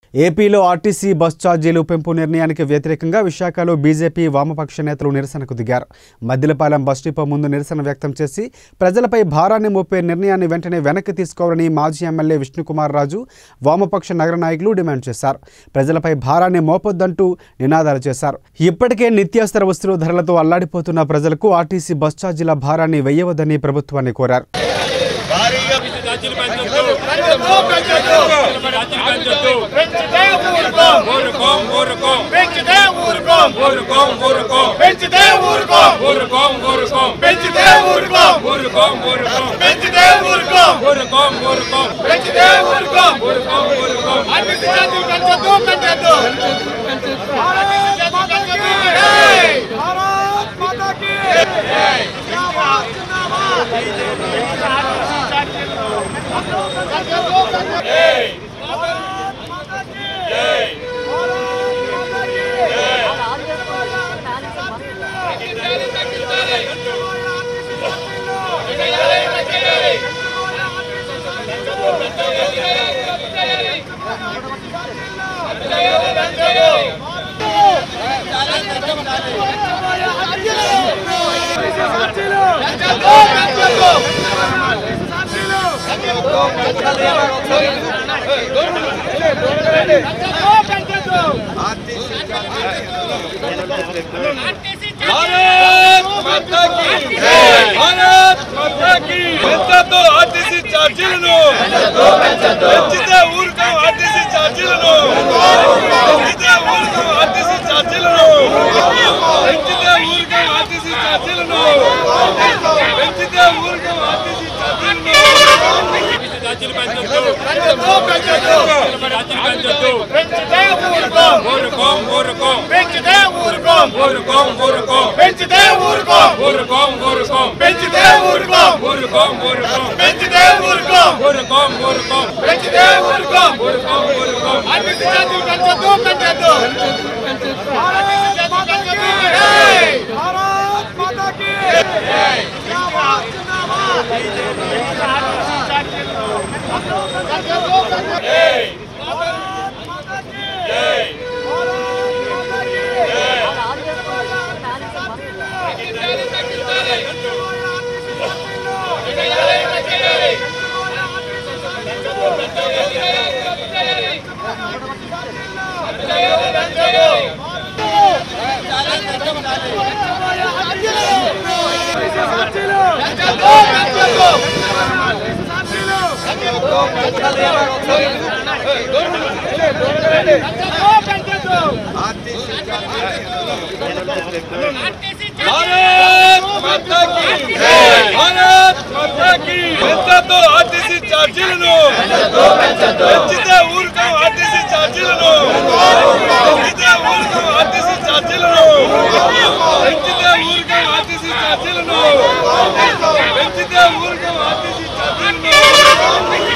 ఏపీలో RTC bus ఛార్జీలు పెంపు నిర్ణయానికి వ్యతిరేకంగా విశాఖలో బీజేపీ వామపక్ష నేతలు నిరసనకు దిగారు మద్దిలపాలెం బస్ డిపో ముందు నిరసన వ్యక్తం చేసి ప్రజలపై భారాన్ని మోపే నిర్ణయాన్ని వెంటనే వెనక్కి తీసుకోవాలని మాజీ ఎమ్మెల్యే విష్ణుకుమార్ రాజు వామపక్ష నగర నాయకులు డిమాండ్ చేశారు ప్రజలపై భారాన్ని మోపొద్దంటూ నినాదాలు చేశారు ఇప్పటికే నిత్యావసర వస్తువుల ధరలతో అల్లాడిపోతున్న ప్రజలకు ఆర్టీసీ బస్ ఛార్జీల భారాన్ని వెయ్యవద్దని ప్రభుత్వాన్ని కోరారు ఛార్జీలు పెంచొద్దు ఛార్జీలు పెంచొద్దు పెంచితే ఊరుకోం ఊరుకోం ఊరుకోం పెంచితే ఊరుకోం ఊరుకోం ఊరుకోం పెంచితే ఊరుకోం ఊరుకోం ఊరుకోం పెంచితే ఊరుకోం ఊరుకోం ఊరుకోం పెంచితే ఊరుకోం ఊరుకోం ఊరుకోం పెంచితే ఊరుకోం ఊరుకోం ఊరుకోం అన్ని ఛార్జీలు పెంచొద్దు పెంచొద్దు భారత్ మాతా కీ భారత్ మాతా కీ పెంచొద్దు ఆర్టీసీ ఛార్జీలను పెంచితే ఊరుకోం ఆర్టీసీ ఛార్జీలను పెంచితే ఊరుకోం ఆర్టీసీ ఛార్జీలను పెంచితే ఊరుకోం ఆర్టీసీ ఛార్జీలను పెంచితే ఊరుకోం ఆర్టీసీ ఛార్జీలను ఛార్జీలు పెంచొద్దు ఛార్జీలు పెంచొద్దు పెంచితే ఊరుకోం ఊరుకోం ఊరుకోం పెంచితే ఊరుకోం ఊరుకోం ఊరుకోం పెంచితే ఊరుకోం ఊరుకోం ఊరుకోం పెంచితే ఊరుకోం ఊరుకోం ఊరుకోం పెంచితే ఊరుకోం ఊరుకోం ఊరుకోం పెంచితే ఊరుకోం ఊరుకోం ఊరుకోం అన్ని ఛార్జీలు పెంచొద్దు పెంచొద్దు భారత్ మాతా కీ భారత్ మాతా కీ పెంచొద్దు ఆర్టీసీ ఛార్జీలను పెంచితే ఊరుకోం ఆర్టీసీ ఛార్జీలను పెంచితే ఊరుకోం ఆర్టీసీ ఛార్జీలను పెంచితే ఊరుకోం ఆర్టీసీ ఛార్జీలను పెంచితే ఊరుకోం ఆర్టీసీ ఛార్జీలను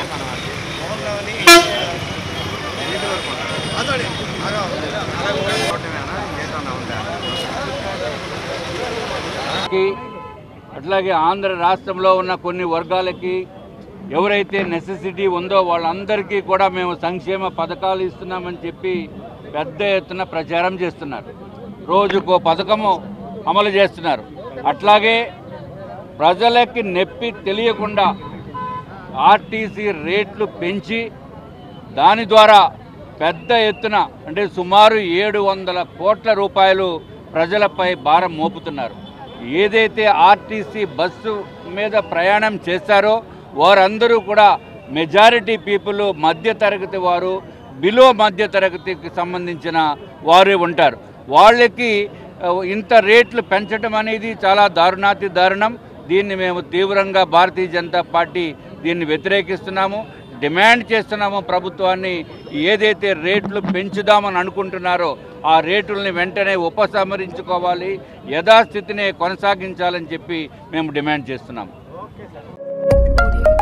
కి అట్లాగే ఆంధ్ర రాష్ట్రంలో ఉన్న కొన్ని వర్గాలకి ఎవరైతే నెసెసిటీ ఉందో వాళ్ళందరికీ కూడా మేము సంక్షేమ పథకాలు ఇస్తున్నామని చెప్పి పెద్ద ఎత్తున ప్రచారం చేస్తున్నారు రోజుకో పథకము అమలు చేస్తున్నారు అట్లాగే ప్రజలకి నొప్పి తెలియకుండా ఆర్టీసీ రేట్లు పెంచి దాని ద్వారా పెద్ద ఎత్తున అంటే సుమారు ఏడు వందల కోట్ల రూపాయలు ప్రజలపై భారం మోపుతున్నారు ఏదైతే ఆర్టీసీ బస్సు మీద ప్రయాణం చేస్తారో వారందరూ కూడా మెజారిటీ పీపుల్ మధ్యతరగతి వారు బిలో మధ్యతరగతికి సంబంధించిన వారే ఉంటారు వాళ్ళకి ఆ, ఇంత రేట్లు పెంచడం అనేది చాలా దారుణాతి దారుణం దీన్ని మేము తీవ్రంగా భారతీయ జనతా పార్టీ దీన్ని వ్యతిరేకిస్తున్నాము డిమాండ్ చేస్తున్నాము ప్రభుత్వాన్ని ఏదైతే రేట్లు పెంచుదామని అనుకుంటున్నారో ఆ రేటుల్ని వెంటనే ఉపసంహరించుకోవాలి యథాస్థితిని కొనసాగించాలని చెప్పి మేము డిమాండ్ చేస్తున్నాము Audio